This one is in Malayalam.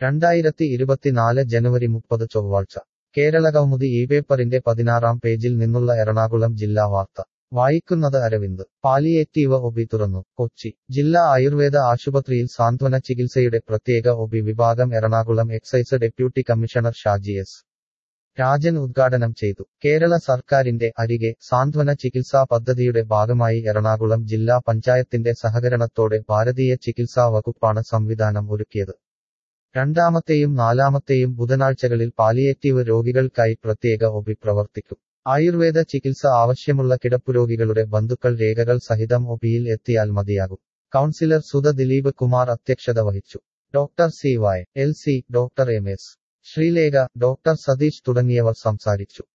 രണ്ടായിരത്തി ഇരുപത്തിനാല് ജനുവരി മുപ്പത് ചൊവ്വാഴ്ച കേരള കൗമുദി ഈ പേപ്പറിന്റെ പതിനാറാം പേജിൽ നിന്നുള്ള എറണാകുളം ജില്ലാ വാർത്ത വായിക്കുന്നത് അരവിന്ദ് പാലിയേറ്റീവ് ഒബി തുറന്നു കൊച്ചി ജില്ലാ ആയുർവേദ ആശുപത്രിയിൽ സാന്ത്വന ചികിത്സയുടെ പ്രത്യേക ഒബി വിഭാഗം Ernakulam excise deputy commissioner Shaji S Rajan ഉദ്ഘാടനം ചെയ്തു കേരള സർക്കാരിന്റെ അരികെ സാന്ത്വന ചികിത്സാ പദ്ധതിയുടെ ഭാഗമായി എറണാകുളം ജില്ലാ പഞ്ചായത്തിന്റെ സഹകരണത്തോടെ ഭാരതീയ ചികിത്സാ വകുപ്പാണ് സംവിധാനം ഒരുക്കിയത് രണ്ടാമത്തെയും നാലാമത്തെയും ബുധനാഴ്ചകളിൽ പാലിയേറ്റീവ് രോഗികൾക്കായി പ്രത്യേക ഒബി പ്രവർത്തിക്കും ആയുർവേദ ചികിത്സ ആവശ്യമുള്ള കിടപ്പുരോഗികളുടെ ബന്ധുക്കൾ രേഖകൾ സഹിതം ഒബിയിൽ എത്തിയാൽ മതിയാകും കൗൺസിലർ സുധ ദിലീപ് കുമാർ അധ്യക്ഷത വഹിച്ചു doctor C Y L C doctor M S Sreelekha doctor Satheesh തുടങ്ങിയവർ സംസാരിച്ചു